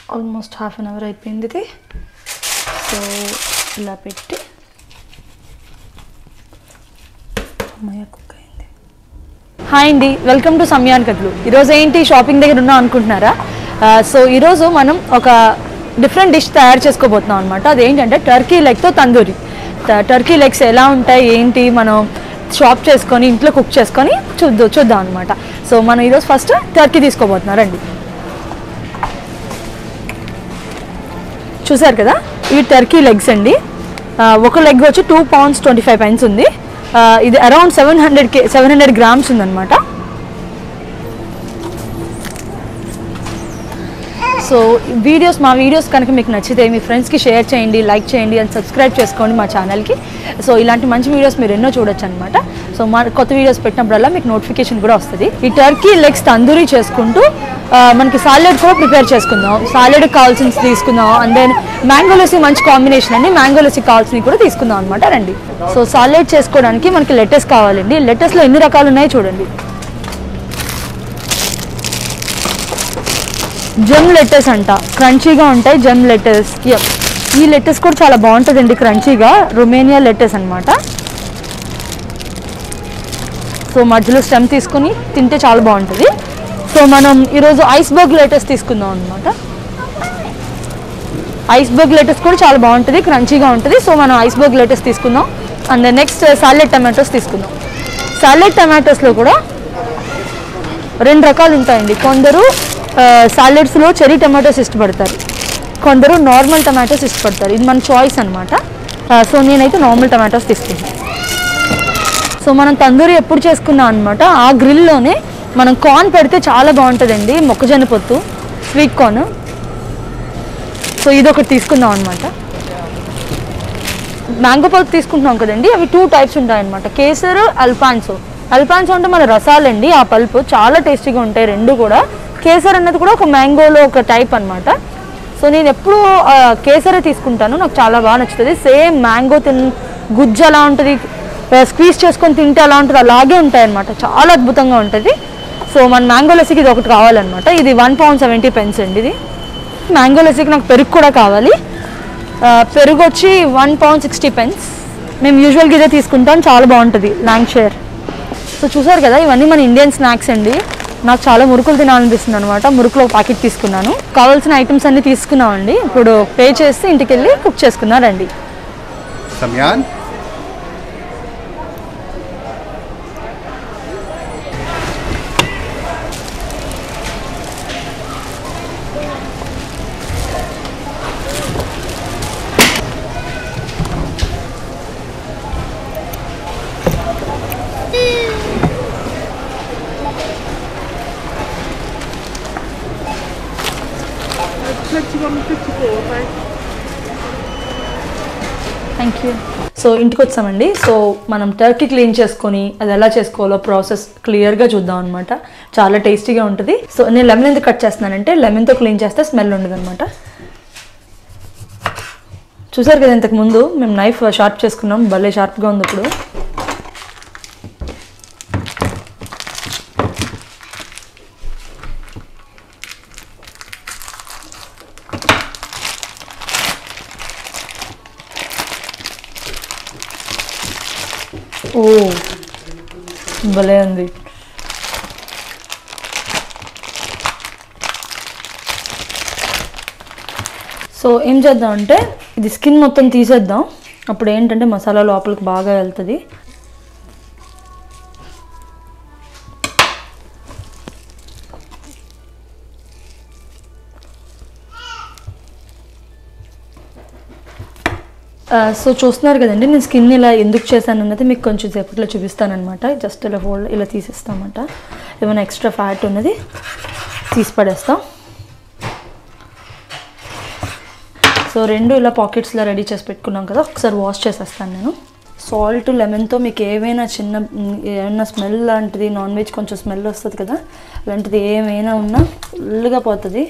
Almost half an hour అయిపోయింది ఇది so ఇలా పెట్టి అమ్మయ్య కుక్ అయింది హాయ్ అండి వెల్కమ్ టు సమయాన్ కథలు ఈరోజు ఏంటి షాపింగ్ దగ్గర ఉన్నాం అనుకుంటున్నారా ఆ, సో ఈరోజు మనం ఒక డిఫరెంట్ డిష్ తయారు చేసుకోబోతున్నాం అనమాట అదేంటంటే టర్కీ లెగ్తో తందూరి ట- టర్కీ లెగ్స్ ఎలా ఉంటాయి ఏంటి మనం షాప్ చేసుకొని ఇంట్లో కుక్ చేసుకొని చూద్దాం చూద్దాం అనమాట సో మనం ఈరోజు ఫస్ట్ టర్కీ తీసుకోబోతున్నారండి చూసారు కదా ఇవి టర్కీ లెగ్స్ అండి ఆ, ఒక లెగ్ వచ్చి టూ పౌండ్స్ ట్వంటీ ఫైవ్ పైన్స్ ఉంది ఆ, ఇది అరౌండ్ సెవెన్ హండ్రెడ్ కే సెవెన్ హండ్రెడ్ గ్రామ్స్ ఉందన్నమాట సో వీడియోస్ మా వీడియోస్ కనుక మీకు నచ్చితే మీ ఫ్రెండ్స్కి షేర్ చేయండి లైక్ చేయండి అండ్ సబ్స్క్రైబ్ చేసుకోండి మా ఛానల్కి సో ఇలాంటి మంచి వీడియోస్ మీరు ఎన్నో చూడొచ్చు అనమాట సో మా కొత్త వీడియోస్ పెట్టినప్పుడల్లా మీకు నోటిఫికేషన్ కూడా వస్తుంది ఈ టర్కీ లెగ్స్ తందూరి చేసుకుంటూ ఆ, మనకి సాలెడ్ కూడా ప్రిపేర్ చేసుకుందాం సాలెడ్ కావాల్సిన తీసుకుందాం అండ్ దెన్ మ్యాంగో లస్సీ మంచి కాంబినేషన్ అండి మ్యాంగో లస్సీ కావాల్సినవి కూడా తీసుకుందాం అనమాట రండి సో సాలెడ్ చేసుకోవడానికి మనకి లెటెస్ కావాలండి లెటెస్లో ఎన్ని రకాలు ఉన్నాయో చూడండి జెమ్ లెటెస్ అంట క్రంచీగా ఉంటాయి జెమ్ లెటెస్ ఈ లెటెస్ కూడా చాలా బాగుంటుందండి క్రంచీగా రొమేనియా లెటెస్ అన్నమాట సో మధ్యలో స్టెమ్ తీసుకుని తింటే చాలా బాగుంటుంది సో మనం ఈరోజు ఐస్బర్గ్ లెటెస్ తీసుకుందాం అనమాట ఐస్బర్గ్ లెటెస్ కూడా చాలా బాగుంటుంది క్రంచీగా ఉంటుంది సో మనం ఐస్బర్గ్ లెటెస్ తీసుకుందాం అండ్ నెక్స్ట్ సాలెడ్ టమాటోస్ తీసుకుందాం సాలెడ్ టమాటోస్లో కూడా రెండు రకాలు ఉంటాయండి కొందరు సాలెడ్స్లో చెరీ టమాటోస్ ఇష్టపడతారు కొందరు నార్మల్ టమాటోస్ ఇష్టపడతారు ఇది మన చాయిస్ అనమాట సో నేనైతే నార్మల్ టమాటోస్ తీసుకుంటాను సో మనం తందూరి ఎప్పుడు చేసుకున్నాం అనమాట ఆ గ్రిల్లోనే మనం కార్న్ పెడితే చాలా బాగుంటుందండి మొక్కజొన్న పొత్తు స్వీట్ కార్న్ సో ఇది ఒకటి తీసుకుందాం అనమాట మ్యాంగో పల్ప్ తీసుకుంటున్నాం కదండి అవి టూ టైప్స్ ఉంటాయి అనమాట కేసర్ అల్పాన్సో అల్పాన్సో అంటే మన రసాలండి ఆ పల్ప్ చాలా టేస్టీగా ఉంటాయి రెండు కూడా కేసర్ అన్నది కూడా ఒక మ్యాంగోలో ఒక టైప్ అన్నమాట సో నేను ఎప్పుడు ఆ, కేసరే తీసుకుంటాను నాకు చాలా బాగా నచ్చుతుంది సేమ్ మ్యాంగో తిన్ గుజ్జు ఎలా ఉంటుంది స్క్వీజ్ చేసుకొని తింటే ఎలా ఉంటుంది అలాగే ఉంటాయి అనమాట చాలా అద్భుతంగా ఉంటుంది సో మన మ్యాంగో లస్సీకి ఇది ఒకటి కావాలన్నమాట ఇది వన్ పౌండ్ సెవెంటీ పెన్స్ అండి ఇది మ్యాంగో లస్సీకి నాకు పెరుగు కూడా కావాలి ఆ, పెరుగు వచ్చి వన్ పౌండ్ సిక్స్టీ పెన్స్ మేము యూజువల్గా ఇదే తీసుకుంటాం చాలా బాగుంటుంది లాంగ్ షేర్ సో చూసారు కదా ఇవన్నీ మన ఇండియన్ స్నాక్స్ అండి నాకు చాలా మురుకులు తినాలనిపిస్తుంది అనమాట మురుకులో ఒక ప్యాకెట్ తీసుకున్నాను కావాల్సిన ఐటమ్స్ అన్ని తీసుకున్నామండి ఇప్పుడు పే చేస్తే ఇంటికి వెళ్ళి కుక్ చేసుకున్నారండి Samyan? థ్యాంక్ యూ సో ఇంటికి వచ్చామండి సో మనం టర్కీ క్లీన్ చేసుకొని అది ఎలా చేసుకోవాలో ప్రాసెస్ క్లియర్గా చూద్దాం అనమాట చాలా టేస్టీగా ఉంటుంది సో నేను లెమన్ ఎందుకు కట్ చేస్తున్నానంటే లెమన్తో క్లీన్ చేస్తే స్మెల్ ఉండదు అనమాట చూసారు కదా ఇంతకు ముందు మేము నైఫ్ షార్ప్ చేసుకున్నాం భలే షార్ప్గా ఉంది ఇప్పుడు ఓ భలే ఉంది సో ఏం చేద్దాం అంటే ఇది స్కిన్ మొత్తం తీసేద్దాం అప్పుడు ఏంటంటే మసాలా లోపలికి బాగా వెళ్తుంది ఆ, సో చూస్తున్నారు కదండి నేను స్కిన్ ఇలా ఎందుకు చేశాను అన్నది మీకు కొంచెం సేపట్లో చూపిస్తానమాట జస్ట్ ఇలా ఫోల్డ్ ఇలా తీసేస్తామన్నమాట ఏమైనా ఎక్స్ట్రా ఫ్యాట్ ఉన్నది తీసి పడేస్తాం సో రెండు ఇలా పాకెట్స్లో రెడీ చేసి పెట్టుకున్నాం కదా ఒకసారి వాష్ చేసేస్తాను నేను సాల్ట్ లెమన్తో మీకు ఏమైనా చిన్న మ్, ఏమైనా స్మెల్ లాంటిది నాన్ వెజ్ కొంచెం స్మెల్ వస్తుంది కదా అలాంటిది ఏమైనా ఉన్నా ఫుల్గా పోతుంది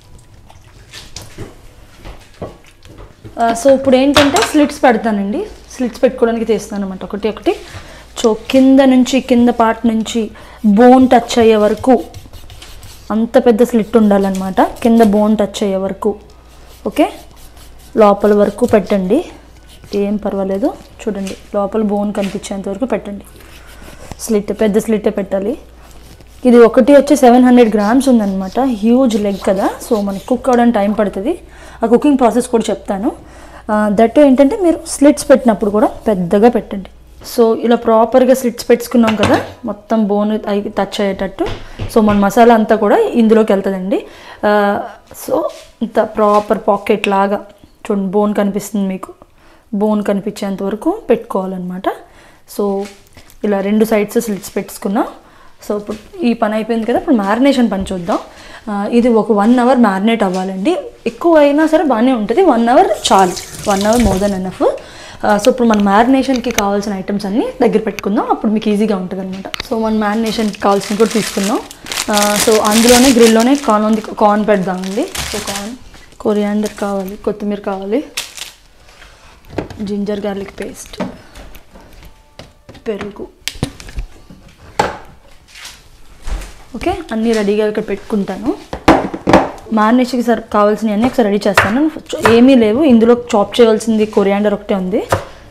ఆ, సో ఇప్పుడు ఏంటంటే స్లిట్స్ పెడతానండి స్లిట్స్ పెట్టుకోవడానికి తీస్తాను అనమాట ఒకటి ఒకటి సో కింద నుంచి కింద పార్ట్ నుంచి బోన్ టచ్ అయ్యే వరకు అంత పెద్ద స్లిట్ ఉండాలన్నమాట కింద బోన్ టచ్ అయ్యే వరకు ఓకే లోపల వరకు పెట్టండి ఏం పర్వాలేదు చూడండి లోపల బోన్ కనిపించేంత వరకు పెట్టండి స్లిట్ పెద్ద స్లిట్టే పెట్టాలి ఇది ఒకటి వచ్చి సెవెన్ హండ్రెడ్ గ్రామ్స్ ఉందన్నమాట హ్యూజ్ లెగ్ కదా సో మనకి కుక్ అవ్వడానికి టైం పడుతుంది ఆ కుకింగ్ ప్రాసెస్ కూడా చెప్తాను దట్ ఏంటంటే మీరు స్లిట్స్ పెట్టినప్పుడు కూడా పెద్దగా పెట్టండి సో ఇలా ప్రాపర్గా స్లిట్స్ పెట్టుకున్నాం కదా మొత్తం బోన్ అయి టచ్ అయ్యేటట్టు సో మన మసాలా అంతా కూడా ఇందులోకి వెళ్తుందండి ఆ, సో ఇంత ప్రాపర్ పాకెట్ లాగా చూడండి బోన్ కనిపిస్తుంది మీకు బోన్ కనిపించేంత వరకు పెట్టుకోవాలన్నమాట సో ఇలా రెండు సైడ్స్ స్లిట్స్ పెట్టుకున్నాం సో ఇప్పుడు ఈ పని అయిపోయింది కదా ఇప్పుడు మ్యారినేషన్ పని చూద్దాం ఆ, ఇది ఒక వన్ అవర్ మ్యారినేట్ అవ్వాలండి ఎక్కువ అయినా సరే బాగానే ఉంటుంది వన్ అవర్ చాలు one hour more then enough so ఇప్పుడు మన మ్యారినేషన్కి కావాల్సిన ఐటమ్స్ అన్నీ దగ్గర పెట్టుకుందాం అప్పుడు మీకు ఈజీగా ఉంటుంది అనమాట సో మన మ్యారినేషన్కి కావాల్సిన కూడా తీసుకుందాం ఆ, సో అందులోనే గ్రిల్లోనే కార్న్ ఉంది కార్న్ పెడదామండి సో కార్న్ కొరియాండర్ కావాలి కొత్తిమీర కావాలి జింజర్ గార్లిక్ పేస్ట్ పెరుగు ఓకే అన్నీ రెడీగా ఇక్కడ పెట్టుకుంటాను మ్యారినేషన్కి సర్ కావాల్సినవి ఒకసారి రెడీ చేస్తాను ఏమీ లేవు ఇందులో చాప్ చేయవలసింది కొరియాండర్ ఒకటే ఉంది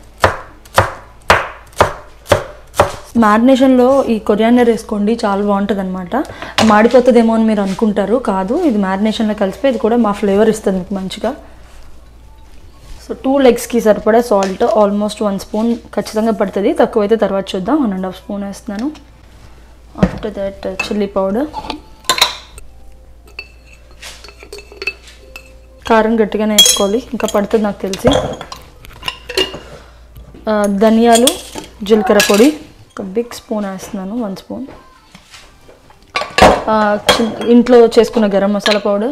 మ్యారినేషన్లో ఈ కొరియాండర్ వేసుకోండి చాలా బాగుంటుంది అనమాట మాడిపోతుందేమో అని మీరు అనుకుంటారు కాదు ఇది మ్యారినేషన్లో కలిసిపోయి ఇది కూడా మా ఫ్లేవర్ ఇస్తుంది మీకు మంచిగా సో టూ లెగ్స్కి సరిపడా సాల్ట్ ఆల్మోస్ట్ వన్ స్పూన్ ఖచ్చితంగా పడుతుంది తక్కువైతే తర్వాత చూద్దాం వన్ అండ్ హాఫ్ స్పూన్ వేస్తున్నాను ఆఫ్టర్ దట్ చిల్లీ పౌడర్ కారం గట్టిగానే వేసుకోవాలి ఇంకా పడుతుంది నాకు తెలిసి ఆ, ధనియాలు జీలకర్ర పొడి ఒక బిగ్ స్పూన్ వేస్తున్నాను వన్ స్పూన్ ఆ, చిన్- ఇంట్లో చేసుకున్న గరం మసాలా పౌడర్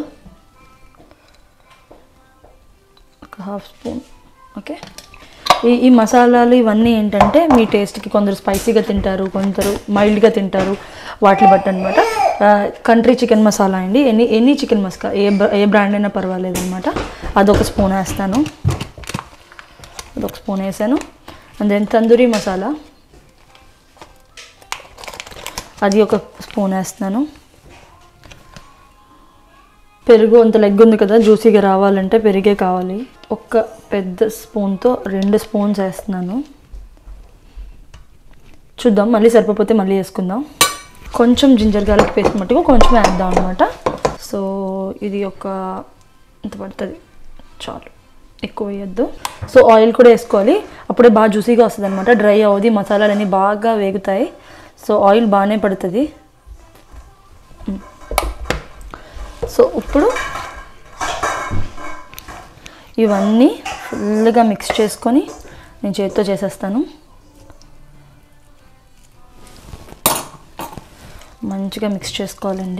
ఒక హాఫ్ స్పూన్ ఓకే ఈ ఈ మసాలాలు ఇవన్నీ ఏంటంటే మీ టేస్ట్కి కొందరు స్పైసీగా తింటారు కొందరు మైల్డ్గా తింటారు వాటిని బట్టి అనమాట కంట్రీ చికెన్ మసాలా అండి any any chicken masala a బ్ర- ఏ బ్రాండ్ అయినా పర్వాలేదు అనమాట అదొక స్పూన్ వేస్తాను అదొక స్పూన్ వేసాను అండ్ దెన్ తందూరి మసాలా అది ఒక స్పూన్ వేస్తున్నాను పెరుగు అంత లెగ్ ఉంది కదా జ్యూసీగా రావాలంటే పెరిగే కావాలి ఒక్క పెద్ద స్పూన్తో రెండు స్పూన్స్ వేస్తున్నాను చూద్దాం మళ్ళీ సరిపోతే మళ్ళీ వేసుకుందాం కొంచెం జింజర్ గార్లిక్ పేస్ట్ మట్టుకు కొంచెం వేద్దాం అనమాట సో ఇది ఒక ఇంత పడుతుంది చాలు ఎక్కువ వేయద్దు సో ఆయిల్ కూడా వేసుకోవాలి అప్పుడే బాగా జ్యూసీగా వస్తుంది అనమాట డ్రై అవుది మసాలాలన్నీ బాగా వేగుతాయి సో ఆయిల్ బాగానే పడుతుంది సో ఇప్పుడు ఇవన్నీ ఫుల్గా మిక్స్ చేసుకొని నేను చేతితో చేసేస్తాను మంచిగా మిక్స్ చేసుకోవాలండి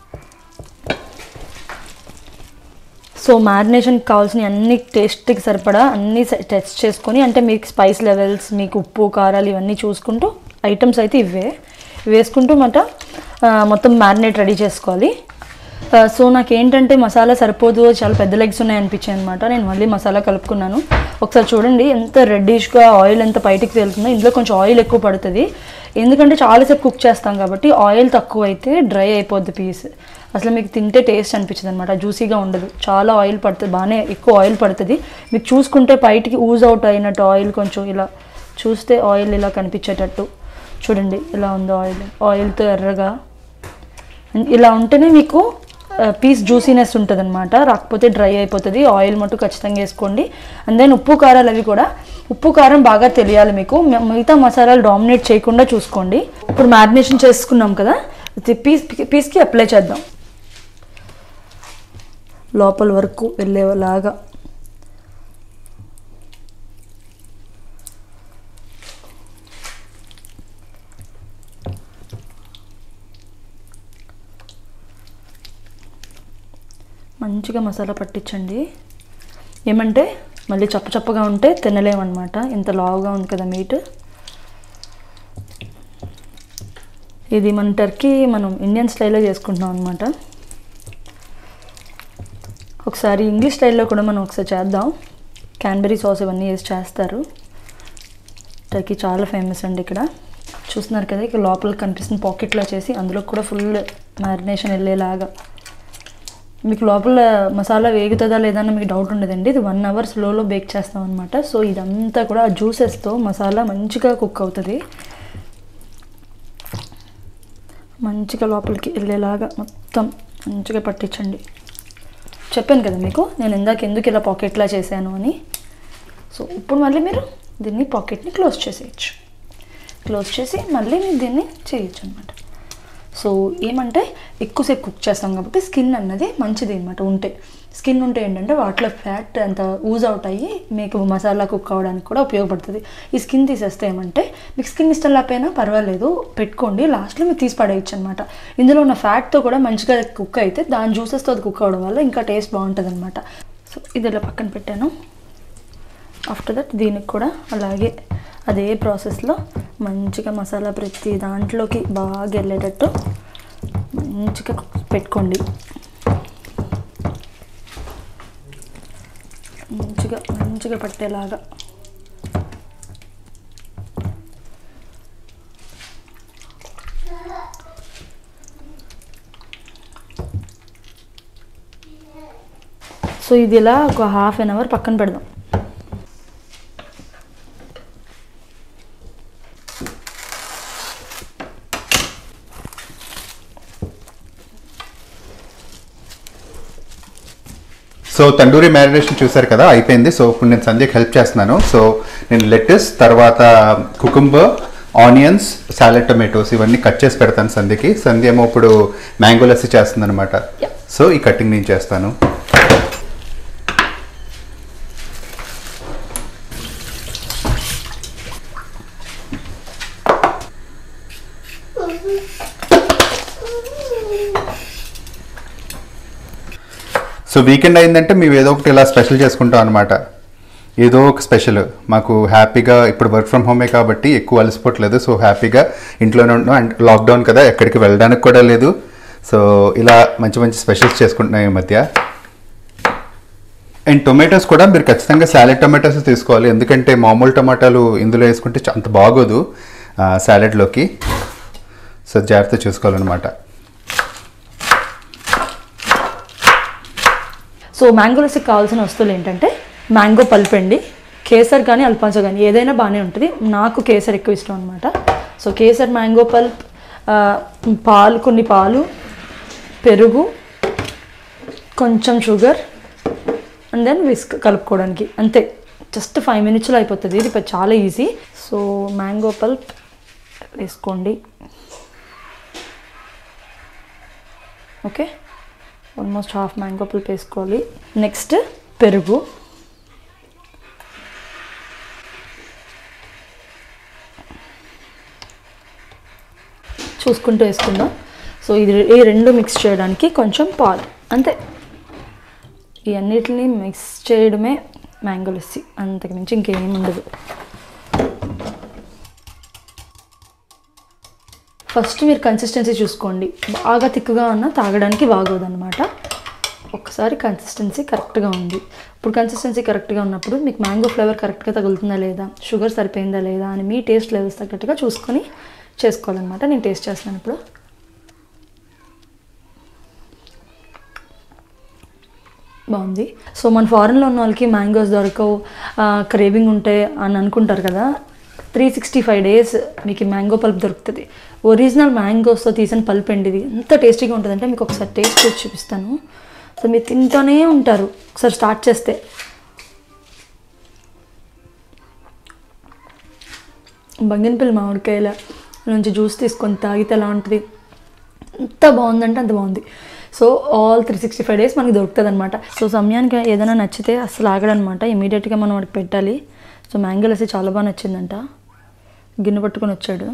సో మ్యారినేషన్కి కావాల్సిన అన్ని టేస్ట్కి సరిపడా అన్ని టెస్ట్ చేసుకొని అంటే మీకు స్పైస్ లెవెల్స్ మీకు ఉప్పు కారాలు ఇవన్నీ చూసుకుంటూ ఐటమ్స్ అయితే ఇవే వేసుకుంటూ మాట ఆ, మొత్తం మ్యారినేట్ రెడీ చేసుకోవాలి ఆ, సో నాకు ఏంటంటే మసాలా సరిపోదు చాలా పెద్ద లెగ్స్ ఉన్నాయి అనిపించాయి అనమాట నేను మళ్ళీ మసాలా కలుపుకున్నాను ఒకసారి చూడండి ఎంత రెడ్డిష్గా ఆయిల్ ఎంత బయటికి తేలుతుందో ఇందులో కొంచెం ఆయిల్ ఎక్కువ పడుతుంది ఎందుకంటే చాలాసేపు కుక్ చేస్తాం కాబట్టి ఆయిల్ తక్కువ అయితే డ్రై అయిపోద్ది పీస్ అసలు మీకు తింటే టేస్ట్ అనిపించదు అనమాట జ్యూసీగా ఉండదు చాలా ఆయిల్ పడుతుంది బాగానే ఎక్కువ ఆయిల్ పడుతుంది మీకు చూసుకుంటే బయటికి ఊజ్ అవుట్ అయినట్టు ఆయిల్ కొంచెం ఇలా చూస్తే ఆయిల్ ఇలా కనిపించేటట్టు చూడండి ఇలా ఉంది ఆయిల్ ఆయిల్తో ఎర్రగా ఇలా ఉంటేనే మీకు పీస్ జ్యూసీనెస్ ఉంటుంది అనమాట రాకపోతే డ్రై అయిపోతుంది ఆయిల్ మటు ఖచ్చితంగా వేసుకోండి అండ్ దెన్ ఉప్పు కారాలు అవి కూడా ఉప్పు కారం బాగా తెలియాలి మీకు మి- మిగతా మసాలాలు డామినేట్ చేయకుండా చూసుకోండి ఇప్పుడు మ్యారినేషన్ చేసుకున్నాం కదా ఇది పీస్ పీస్కి అప్లై చేద్దాం లోపల వరకు వెళ్ళేలాగా మంచిగా మసాలా పట్టించండి ఏమంటే మళ్ళీ చప్ప చప్పగా ఉంటే తినలేమన్నమాట ఇంత లావుగా ఉంది కదా మీట్ ఇది మన టర్కీ మనం ఇండియన్ స్టైల్లో చేసుకుంటున్నాం అనమాట ఒకసారి ఇంగ్లీష్ స్టైల్లో కూడా మనం ఒకసారి చేద్దాం క్యాన్బెరీ సాస్ ఇవన్నీ వేసి చేస్తారు టర్కీ చాలా ఫేమస్ అండి ఇక్కడ చూస్తున్నారు కదా ఇక్కడ లోపల కనిపిస్తున్న పాకెట్లో చేసి అందులో కూడా ఫుల్ మ్యారినేషన్ వెళ్ళేలాగా మీకు లోపల మసాలా వేగుతుందా లేదా అని మీకు డౌట్ ఉండదండి ఇది వన్ అవర్ స్లోలో బేక్ చేస్తాం అనమాట సో ఇదంతా కూడా ఆ జ్యూసెస్తో మసాలా మంచిగా కుక్ అవుతుంది మంచిగా లోపలికి వెళ్ళేలాగా మొత్తం మంచిగా పట్టించండి చెప్పాను కదా మీకు నేను ఇందాక ఎందుకు ఇలా పాకెట్లా చేశాను అని సో ఇప్పుడు మళ్ళీ మీరు దీన్ని పాకెట్ని క్లోజ్ చేసేయచ్చు క్లోజ్ చేసి మళ్ళీ మీరు దీన్ని చేయొచ్చు అనమాట సో ఏమంటే ఎక్కువసేపు కుక్ చేస్తాం కాబట్టి స్కిన్ అన్నది మంచిది అనమాట ఉంటే స్కిన్ ఉంటే ఏంటంటే వాటిలో ఫ్యాట్ అంత ఊజ్ అవుట్ అయ్యి మీకు మసాలా కుక్ అవ్వడానికి కూడా ఉపయోగపడుతుంది ఈ స్కిన్ తీసేస్తే ఏమంటే మీకు స్కిన్ ఇష్టం లేకపోయినా పర్వాలేదు పెట్టుకోండి లాస్ట్లో మీరు తీసి పడేయచ్చు అనమాట ఇందులో ఉన్న ఫ్యాట్తో కూడా మంచిగా కుక్ అయితే దాని జ్యూసెస్తో అది కుక్ అవ్వడం వల్ల ఇంకా టేస్ట్ బాగుంటుంది అనమాట సో ఇది ఇలా పక్కన పెట్టాను ఆఫ్టర్ దట్ దీనికి కూడా అలాగే అదే ప్రాసెస్లో మంచిగా మసాలా ప్రతి దాంట్లోకి బాగా వెళ్ళేటట్టు మంచిగా పెట్టుకోండి మంచిగా మంచిగా పట్టేలాగా సో ఇది ఇలా ఒక హాఫ్ అన్ అవర్ పక్కన పెడదాం సో తండూరి మ్యారినేషన్ చూసారు కదా అయిపోయింది సో ఇప్పుడు నేను సంధ్యకి హెల్ప్ చేస్తున్నాను సో నేను లెటస్ తర్వాత కుకుంబర్ ఆనియన్స్ సాలెడ్ టొమాటోస్ ఇవన్నీ కట్ చేసి పెడతాను సంధ్యకి సంధ్య ఏమో ఇప్పుడు మ్యాంగో లస్సీ చేస్తుంది అనమాట Yeah. సో ఈ కటింగ్ నేను చేస్తాను సో వీకెండ్ అయిందంటే మేము ఏదో ఒకటి ఇలా స్పెషల్ చేసుకుంటాం అనమాట ఏదో ఒక స్పెషల్ మాకు హ్యాపీగా ఇప్పుడు వర్క్ ఫ్రమ్ హోమే కాబట్టి ఎక్కువ అలసిపోవట్లేదు సో హ్యాపీగా ఇంట్లోనే ఉన్నాం అండ్ లాక్డౌన్ కదా ఎక్కడికి వెళ్ళడానికి కూడా లేదు సో ఇలా మంచి మంచి స్పెషల్స్ చేసుకుంటున్నాం ఈ మధ్య అండ్ టొమాటోస్ కూడా మీరు ఖచ్చితంగా సాలెడ్ టొమాటోస్ తీసుకోవాలి ఎందుకంటే మామూలు టమాటాలు ఇందులో వేసుకుంటే చ- అంత బాగోదు సాలెడ్లోకి సో జాగ్రత్త చూసుకోవాలన్నమాట సో మ్యాంగో లస్సీకి కావాల్సిన వస్తువులు ఏంటంటే మ్యాంగో పల్ప్ అండి కేసర్ కానీ అల్పాన్సో కానీ ఏదైనా బాగానే ఉంటుంది నాకు కేసర్ ఎక్కువ ఇష్టం అనమాట సో కేసర్ మ్యాంగో పల్ప్ ఆ, పాలు కొన్ని పాలు పెరుగు కొంచెం షుగర్ అండ్ దెన్ విస్క్ కలుపుకోవడానికి అంతే జస్ట్ ఫైవ్ మినిట్స్లో అయిపోతుంది ఇది పెద్ద- చాలా ఈజీ సో మ్యాంగో పల్ప్ వేసుకోండి okay almost half mango pulp వేసుకోవాలి నెక్స్ట్ పెరుగు చూసుకుంటూ వేసుకుందాం సో ఇది ఈ రెండు మిక్స్ చేయడానికి కొంచెం పాలు అంతే ఈ అన్నిటిని మిక్స్ చేయడమే మ్యాంగో లస్సీ అంతకు మించి ఇంకేం ఉండదు ఫస్ట్ మీరు కన్సిస్టెన్సీ చూసుకోండి బాగా తిక్కుగా ఉన్నా తాగడానికి బాగోదు అనమాట ఒకసారి కన్సిస్టెన్సీ కరెక్ట్గా ఉంది ఇప్పుడు కన్సిస్టెన్సీ కరెక్ట్గా ఉన్నప్పుడు మీకు మ్యాంగో ఫ్లేవర్ కరెక్ట్గా తగులుతుందా లేదా షుగర్ సరిపోయిందా లేదా అని మీ టేస్ట్ లెవెల్స్ తగ్గట్టుగా చూసుకొని చేసుకోవాలన్నమాట నేను టేస్ట్ చేస్తున్నాను ఇప్పుడు బాగుంది సో మన ఫారెన్లో ఉన్న వాళ్ళకి మ్యాంగోస్ దొరకవు క్రేవింగ్ ఉంటాయి అని అనుకుంటారు కదా త్రీ సిక్స్టీ ఫైవ్ డేస్ మీకు ఈ మ్యాంగో పల్ప్ దొరుకుతుంది ఒరిజినల్ మ్యాంగోస్తో తీసిన పల్ప్ అండి ఇది ఎంత టేస్టీగా ఉంటుందంటే మీకు ఒకసారి టేస్ట్ చేసి చూపిస్తాను సో మీరు తింటూనే ఉంటారు ఒకసారి స్టార్ట్ చేస్తే బంగినపల్లి మామిడికాయల నుంచి జ్యూస్ తీసుకొని తాగితే ఎలా ఉంటుంది ఎంత బాగుందంటే అంత బాగుంది so all three sixty five days మనకి దొరుకుతుంది అనమాట సో సమయానికి ఏదైనా నచ్చితే అసలు ఆగడనమాట ఇమీడియట్గా మనం వాడికి పెట్టాలి సో మ్యాంగో లస్సీ చాలా బాగా నచ్చిందంట గిన్నె పట్టుకొని వచ్చాడు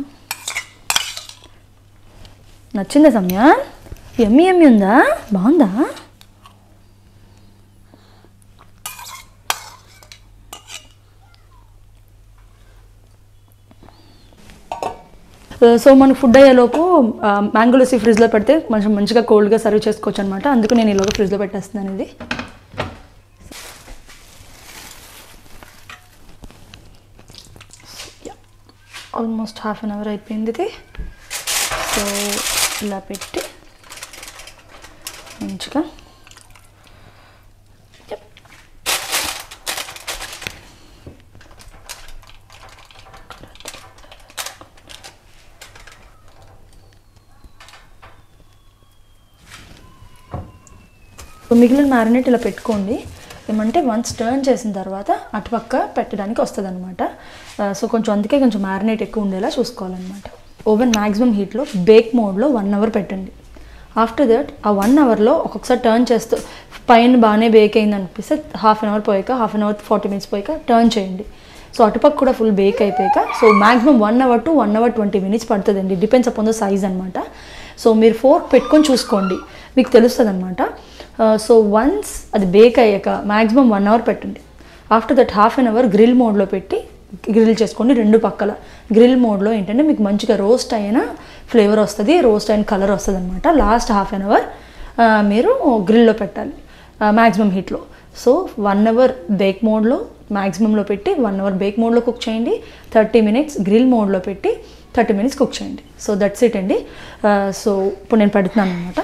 నచ్చిందా సమయ ఎమ్మి ఎమ్మి ఉందా బాగుందా సో మనకు ఫుడ్ అయ్యేలోపు మ్యాంగో లస్సీ ఫ్రిడ్జ్లో పెడితే కొంచెం మంచిగా కోల్డ్గా సర్వ్ చేసుకోవచ్చు అనమాట అందుకు నేను ఈలోగా ఫ్రిడ్జ్లో పెట్టేస్తున్నాను ఇది ఆల్మోస్ట్ హాఫ్ అన్ అవర్ అయిపోయింది ఇది సో ఇలా పెట్టి మంచిగా Yep. సో మిగిలిన మ్యారినేట్ ఇలా పెట్టుకోండి ఏమంటే వన్స్ టర్న్ చేసిన తర్వాత అటుపక్క పెట్టడానికి వస్తుంది అనమాట సో కొంచెం అందుకే కొంచెం మ్యారినేట్ ఎక్కువ ఉండేలా చూసుకోవాలన్నమాట ఓవెన్ మ్యాక్సిమం హీట్లో బేక్ మోడ్లో వన్ అవర్ పెట్టండి ఆఫ్టర్ దట్ ఆ వన్ అవర్లో ఒక్కొక్కసారి టర్న్ చేస్తూ పైన బాగానే బేక్ అయింది అనిపిస్తే హాఫ్ అన్ అవర్ పోయాక half an hour forty minutes పోయాక టర్న్ చేయండి సో అటుపక్క కూడా ఫుల్ బేక్ అయిపోయాక so maximum one hour to one hour twenty minutes పడుతుందండి డిపెండ్స్ అపాన్ ద సైజ్ అనమాట సో మీరు ఫోర్క్ పెట్టుకొని చూసుకోండి మీకు తెలుస్తుంది అనమాట సో వన్స్ అది బేక్ అయ్యాక మ్యాక్సిమం వన్ అవర్ పెట్టండి after that half an hour grill మోడ్లో పెట్టి గ్రిల్ చేసుకోండి రెండు పక్కల గ్రిల్ మోడ్లో ఏంటంటే మీకు మంచిగా రోస్ట్ అయిన ఫ్లేవర్ వస్తుంది రోస్ట్ అయిన కలర్ వస్తుంది అనమాట లాస్ట్ హాఫ్ అన్ అవర్ మీరు గ్రిల్లో పెట్టాలి మ్యాక్సిమం హీట్లో సో వన్ అవర్ బేక్ మోడ్లో మ్యాక్సిమంలో పెట్టి వన్ అవర్ బేక్ మోడ్లో కుక్ చేయండి థర్టీ మినిట్స్ గ్రిల్ మోడ్లో పెట్టి థర్టీ మినిట్స్ కుక్ చేయండి సో దట్స్ ఇట్ అండి సో ఇప్పుడు నేను పెడుతున్నాను అనమాట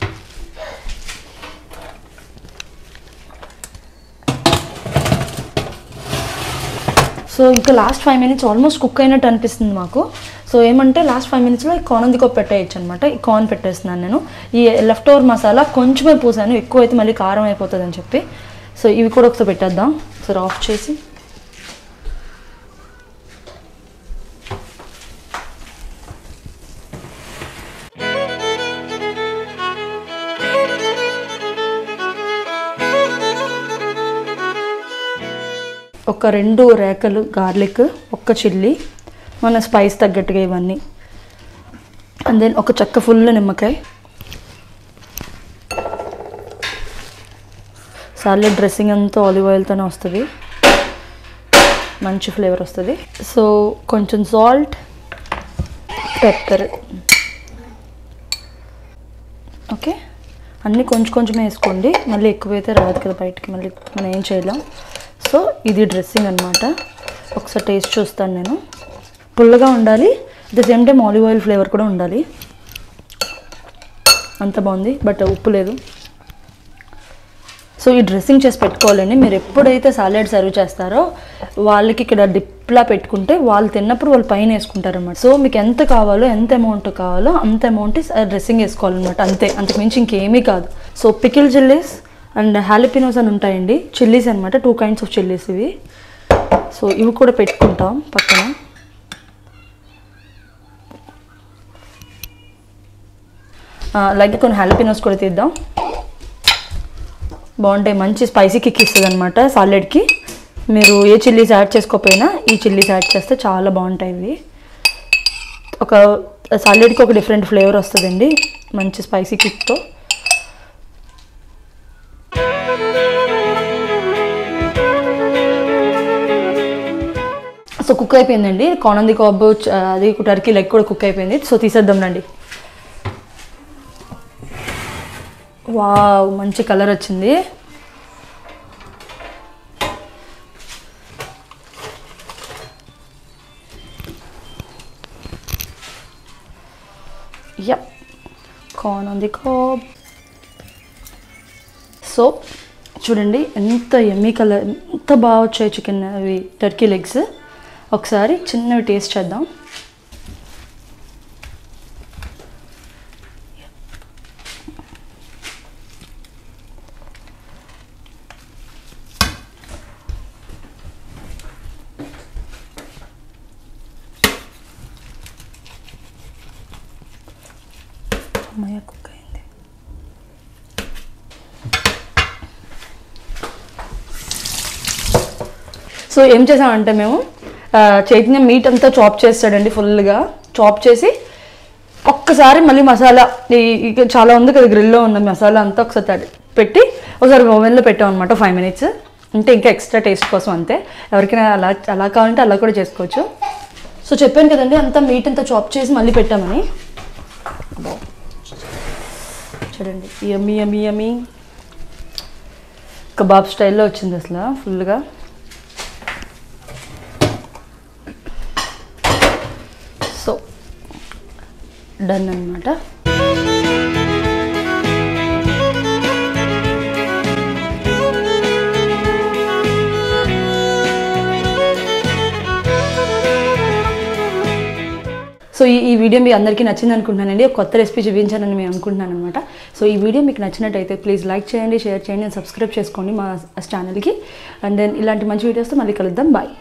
సో ఇంకా last five minutes almost cook అయినట్టు అనిపిస్తుంది మాకు సో ఏమంటే లాస్ట్ ఫైవ్ మినిట్స్లో ఈ కార్న్ దికొ పెట్టేయచ్చు అనమాట ఈ కార్న్ పెట్టేస్తున్నాను నేను ఈ లెఫ్ట్ ఓవర్ మసాలా కొంచెమే పూసాను ఎక్కువ అయితే మళ్ళీ కారం అయిపోతుంది అని చెప్పి సో ఇవి కూడా ఒకసారి పెట్టేద్దాం సరే ఆఫ్ చేసి ఒక రెండు రేకలు గార్లిక్ ఒక్క చిల్లీ మన స్పైస్ తగ్గట్టుగా ఇవన్నీ అండ్ దెన్ ఒక చెక్క ఫుల్ నిమ్మకాయ సాలెడ్ డ్రెస్సింగ్ అంతా ఆలివ్ ఆయిల్తోనే వస్తుంది మంచి ఫ్లేవర్ వస్తుంది సో కొంచెం సాల్ట్ పెప్పర్ ఓకే అన్నీ కొంచెం కొంచెమే వేసుకోండి మళ్ళీ ఎక్కువైతే రాదు కదా బయటికి మళ్ళీ మనం ఏం చేయలేం సో ఇది డ్రెస్సింగ్ అనమాట ఒకసారి టేస్ట్ చూస్తాను నేను పుల్లగా ఉండాలి at the same time olive oil flavour కూడా ఉండాలి అంత బాగుంది బట్ ఉప్పు లేదు సో ఈ డ్రెస్సింగ్ చేసి పెట్టుకోవాలండి మీరు ఎప్పుడైతే సాలెడ్ సర్వ్ చేస్తారో వాళ్ళకి ఇక్కడ డిప్లా పెట్టుకుంటే వాళ్ళు తిన్నప్పుడు వాళ్ళు పైన వేసుకుంటారన్నమాట సో మీకు ఎంత కావాలో ఎంత అమౌంట్ కావాలో అంత అమౌంట్ డ్రెస్సింగ్ వేసుకోవాలన్నమాట అంతే అంతకుమించి ఇంకేమీ కాదు so pickle chillies and jalapenos అని ఉంటాయండి చిల్లీస్ అనమాట టూ కైండ్స్ ఆఫ్ చిల్లీస్ ఇవి సో ఇవి కూడా పెట్టుకుంటాం పక్కన అలాగే కొన్ని హ్యాలిపినోస్ కూడా తీద్దాం బాగుంటాయి మంచి స్పైసీ కిక్ ఇస్తుంది అనమాట సాలెడ్కి మీరు ఏ చిల్లీస్ యాడ్ చేసుకోకపోయినా ఈ చిల్లీస్ యాడ్ చేస్తే చాలా బాగుంటాయి ఇవి ఒక సాలెడ్కి ఒక డిఫరెంట్ ఫ్లేవర్ వస్తుందండి మంచి స్పైసీ కిక్తో సో కుక్ అయిపోయిందండి కోనంది కబాబ్ చ- అది టర్కీ లెగ్ కూడా కుక్ అయిపోయింది సో తీసేద్దాం రండి వావ్ మంచి కలర్ వచ్చింది yup corn on the cob so చూడండి ఎంత ఎమ్మీ కలర్ ఎంత బాగా వచ్చాయి చికెన్ అవి టర్కీ లెగ్స్ ఒకసారి చిన్నవి టేస్ట్ చేద్దాం అమ్మయ్య కుక్ అయింది సో ఏం చేసామంటే మేము ఆ, చైతన్య మీట్ అంతా చాప్ చేస్తాడండి ఫుల్గా చాప్ చేసి ఒక్కసారి మళ్ళీ మసాలా ఈ ఇక చాలా ఉంది కదా గ్రిల్లో ఉన్న మసాలా అంతా ఒకసారి తడి- పెట్టి ఒకసారి ఓవెన్లో పెట్టాం అనమాట ఫైవ్ మినిట్స్ అంటే ఇంకా ఎక్స్ట్రా టేస్ట్ కోసం అంతే ఎవరికైనా అలా అలా కావాలంటే అలా కూడా చేసుకోవచ్చు సో చెప్పాను కదండి అంతా మీట్ అంతా చాప్ చేసి మళ్ళీ పెట్టామని అబ్బో. చూడండి యమ్మీ యమ్మీ యమ్మీ కబాబ్ స్టైల్లో వచ్చింది అసలు ఫుల్గా సో డన్ అనమాట సో ఈ ఈ వీడియో మీ అందరికీ నచ్చింది అనుకుంటున్నానండి ఒక కొత్త రెసిపీ చూపించానని మేము అనుకుంటున్నాను అనమాట సో ఈ వీడియో మీకు నచ్చినట్టయితే ప్లీజ్ లైక్ చేయండి షేర్ చేయండి అండ్ సబ్స్క్రైబ్ చేసుకోండి మా ఛానల్కి అండ్ దెన్ ఇలాంటి మంచి వీడియోస్తో మళ్ళీ కలుద్దాం బాయ్